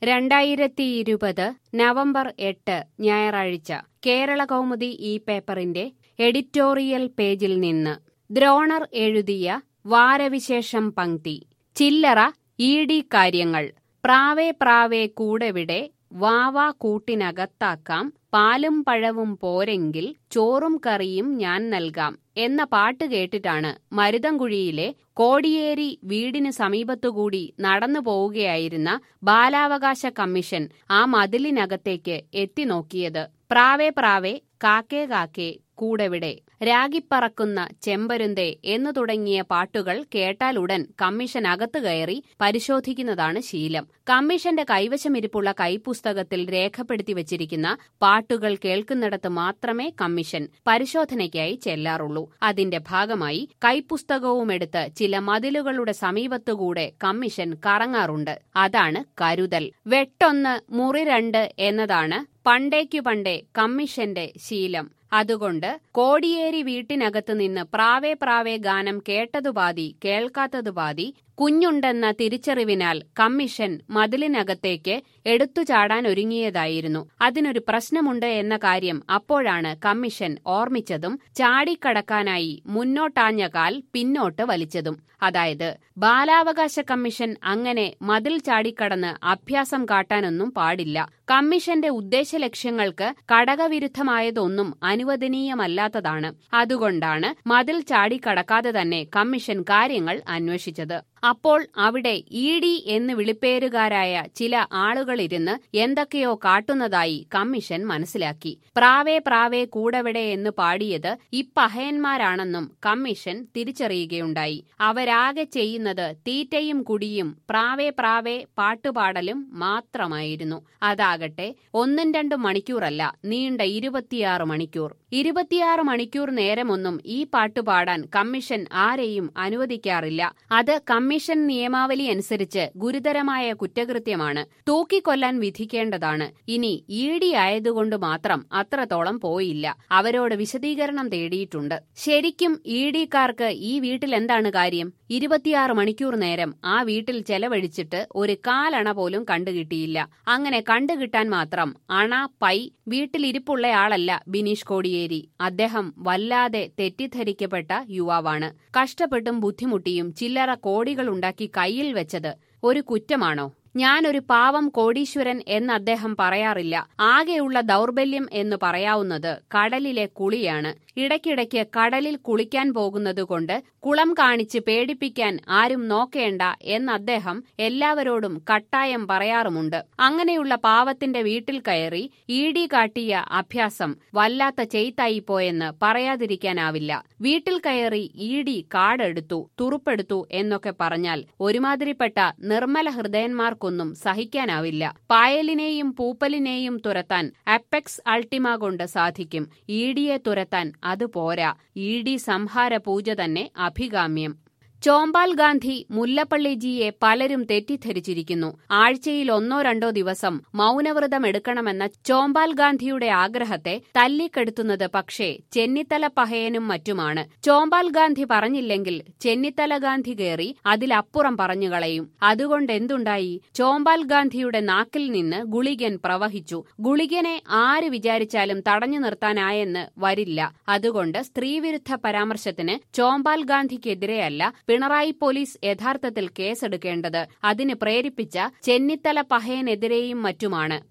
രണ്ടായിരത്തി ഇരുപത് നവംബർ എട്ട് ഞായറാഴ്ച കേരള കൗമുദി ഈ പേപ്പറിന്റെ എഡിറ്റോറിയൽ പേജിൽ നിന്ന് ദ്രോണർ എഴുതിയ വാരവിശേഷം പങ്ക്തി ചില്ലറ ഇ ഡി കാര്യങ്ങൾ പ്രാവേ പ്രാവേ കൂടെവിടെ വാവാ കൂട്ടിനകത്താക്കാം പാലും പഴവും പോരെങ്കിൽ ചോറും കറിയും ഞാൻ നൽകാം എന്ന പാട്ട് കേട്ടിട്ടാണ് മരുതൻകുഴിയിലെ കോടിയേരി വീടിന് സമീപത്തുകൂടി നടന്നു പോവുകയായിരുന്ന ബാലാവകാശ കമ്മീഷൻ ആ മതിലിനകത്തേക്ക് എത്തി നോക്കിയത് പ്രാവേ പ്രാവേ കാക്കേ കാക്കേ കൂടെവിടെ രാഗിപ്പറക്കുന്ന ചെമ്പരുന്തേ എന്നു തുടങ്ങിയ പാട്ടുകൾ കേട്ടാലുടൻ കമ്മീഷൻ അകത്തു കയറി പരിശോധിക്കുന്നതാണ് ശീലം കമ്മീഷന്റെ കൈവശമിരിപ്പുള്ള കൈപ്പുസ്തകത്തിൽ രേഖപ്പെടുത്തി വച്ചിരിക്കുന്ന പാട്ടുകൾ കേൾക്കുന്നിടത്ത് മാത്രമേ കമ്മീഷൻ പരിശോധനയ്ക്കായി ചെല്ലാറുള്ളൂ അതിന്റെ ഭാഗമായി കൈപ്പുസ്തകവുമെടുത്ത് ചില മതിലുകളുടെ സമീപത്തുകൂടെ കമ്മീഷൻ കറങ്ങാറുണ്ട് അതാണ് കരുതൽ വെട്ടൊന്ന് മുറി രണ്ട് എന്നതാണ് പണ്ടേക്കു പണ്ടേ കമ്മീഷന്റെ ശീലം അതുകൊണ്ട് കോടിയേരി വീട്ടിനകത്ത് നിന്ന് പ്രാവേ പ്രാവേ ഗാനം കേട്ടതു പാതി കേൾക്കാത്തതു പാതി കുഞ്ഞുണ്ടെന്ന തിരിച്ചറിവിനാൽ കമ്മീഷൻ മതിലിനകത്തേക്ക് എടുത്തു ചാടാൻ ഒരുങ്ങിയതായിരുന്നു അതിനൊരു പ്രശ്നമുണ്ട് എന്ന കാര്യം അപ്പോഴാണ് കമ്മീഷൻ ഓർമ്മിച്ചതും ചാടിക്കടക്കാനായി മുന്നോട്ടാഞ്ഞ കാൽ പിന്നോട്ട് വലിച്ചതും അതായത് ബാലാവകാശ കമ്മീഷൻ അങ്ങനെ മതിൽ ചാടിക്കടന്ന് അഭ്യാസം കാട്ടാനൊന്നും പാടില്ല കമ്മീഷന്റെ ഉദ്ദേശ ലക്ഷ്യങ്ങൾക്ക് കടകവിരുദ്ധമായതൊന്നും അനുവദനീയമല്ലാത്തതാണ് അതുകൊണ്ടാണ് മതിൽ ചാടിക്കടക്കാതെ തന്നെ കമ്മീഷൻ കാര്യങ്ങൾ അന്വേഷിച്ചത് അപ്പോൾ അവിടെ ഇ ഡി എന്ന് വിളിപ്പേരുകാരായ ചില ആളുകളിരുന്ന് എന്തൊക്കെയോ കാട്ടുന്നതായി കമ്മീഷൻ മനസ്സിലാക്കി പ്രാവേ പ്രാവേ കൂടെവിടെ എന്ന് പാടിയത് ഇപ്പഹയന്മാരാണെന്നും കമ്മീഷൻ തിരിച്ചറിയുകയുണ്ടായി അവരാകെ ചെയ്യുന്നത് തീറ്റയും കുടിയും പ്രാവേ പ്രാവേ പാട്ടുപാടലും മാത്രമായിരുന്നു അതാകട്ടെ ഒന്നും രണ്ടും മണിക്കൂറല്ല നീണ്ട ഇരുപത്തിയാറ് മണിക്കൂർ ഇരുപത്തിയാറ് മണിക്കൂർ നേരമൊന്നും ഈ പാട്ടുപാടാൻ കമ്മീഷൻ ആരെയും അനുവദിക്കാറില്ല അത് കമ്മീഷൻ നിയമാവലി അനുസരിച്ച് ഗുരുതരമായ കുറ്റകൃത്യമാണ് തൂക്കിക്കൊല്ലാൻ വിധിക്കേണ്ടതാണ് ഇനി ഇ ഡി ആയതുകൊണ്ട് മാത്രം അത്രത്തോളം പോയില്ല അവരോട് വിശദീകരണം തേടിയിട്ടുണ്ട് ശരിക്കും ഇ ഡിക്കാർക്ക് ഈ വീട്ടിൽ എന്താണ് കാര്യം ഇരുപത്തിയാറ് മണിക്കൂർ നേരം ആ വീട്ടിൽ ചെലവഴിച്ചിട്ട് ഒരു കാലണ പോലും കണ്ടുകിട്ടിയില്ല അങ്ങനെ കണ്ടുകിട്ടാൻ മാത്രം അണ പൈ വീട്ടിലിരിപ്പുള്ളയാളല്ല ബിനീഷ് കോടിയേരി അദ്ദേഹം വല്ലാതെ തെറ്റിദ്ധരിക്കപ്പെട്ട യുവാവാണ് കഷ്ടപ്പെട്ടും ബുദ്ധിമുട്ടിയും ചില്ലറ കോടികൾ ഉണ്ടാക്കി കയ്യിൽ വെച്ചത് ഒരു കുറ്റമാണോ ഞാനൊരു പാവം കോടീശ്വരൻ എന്ന് അദ്ദേഹം പറയാറില്ല ആകെയുള്ള ദൗർബല്യം എന്ന് പറയാവുന്നത് കടലിലെ കുളിയാണ് ഇടയ്ക്കിടയ്ക്ക് കടലിൽ കുളിക്കാൻ പോകുന്നതുകൊണ്ട് കുളം കാണിച്ച് പേടിപ്പിക്കാൻ ആരും നോക്കേണ്ട എന്ന് അദ്ദേഹം എല്ലാവരോടും കട്ടായം പറയാറുമുണ്ട് അങ്ങനെയുള്ള പാവത്തിന്റെ വീട്ടിൽ കയറി ഇ ഡി കാട്ടിയ അഭ്യാസം വല്ലാത്ത ചെയ്ത്തായിപ്പോയെന്ന് പറയാതിരിക്കാനാവില്ല വീട്ടിൽ കയറി ഇ ഡി കാടെടുത്തു തുറുപ്പെടുത്തു എന്നൊക്കെ പറഞ്ഞാൽ ഒരുമാതിരിപ്പെട്ട നിർമ്മല ഹൃദയന്മാർക്കൊന്നും സഹിക്കാനാവില്ല പായലിനെയും പൂപ്പലിനെയും തുരത്താൻ അപ്പെക്സ് അൾട്ടിമ കൊണ്ട് സാധിക്കും ഇ ഡിയെ തുരത്താൻ അത് പോരാ ഇ ഡി സംഹാര പൂജ തന്നെ അഭികാമ്യം ചോമ്പാൽ ഗാന്ധി മുല്ലപ്പള്ളിജിയെ പലരും തെറ്റിദ്ധരിച്ചിരിക്കുന്നു ആഴ്ചയിൽ ഒന്നോ രണ്ടോ ദിവസം മൗനവ്രതം എടുക്കണമെന്ന ചോമ്പാൽ ഗാന്ധിയുടെ ആഗ്രഹത്തെ തല്ലിക്കെടുത്തുന്നത് പക്ഷേ ചെന്നിത്തല പഹയനും മറ്റുമാണ് ചോമ്പാൽ ഗാന്ധി പറഞ്ഞില്ലെങ്കിൽ ചെന്നിത്തല ഗാന്ധി കയറി അതിലപ്പുറം പറഞ്ഞുകളയും അതുകൊണ്ടെന്തുണ്ടായി ചോമ്പാൽ ഗാന്ധിയുടെ നാക്കിൽ നിന്ന് ഗുളികൻ പ്രവഹിച്ചു ഗുളികനെ ആര് വിചാരിച്ചാലും തടഞ്ഞു നിർത്താനായെന്ന് വരില്ല അതുകൊണ്ട് സ്ത്രീവിരുദ്ധ പരാമർശത്തിന് ചോമ്പാൽ ഗാന്ധിക്കെതിരെയല്ല പിണറായി പോലീസ് യഥാർത്ഥത്തിൽ കേസെടുക്കേണ്ടത് അതിന് പ്രേരിപ്പിച്ച ചെന്നിത്തല പഹയനെതിരെയും മറ്റുമാണ്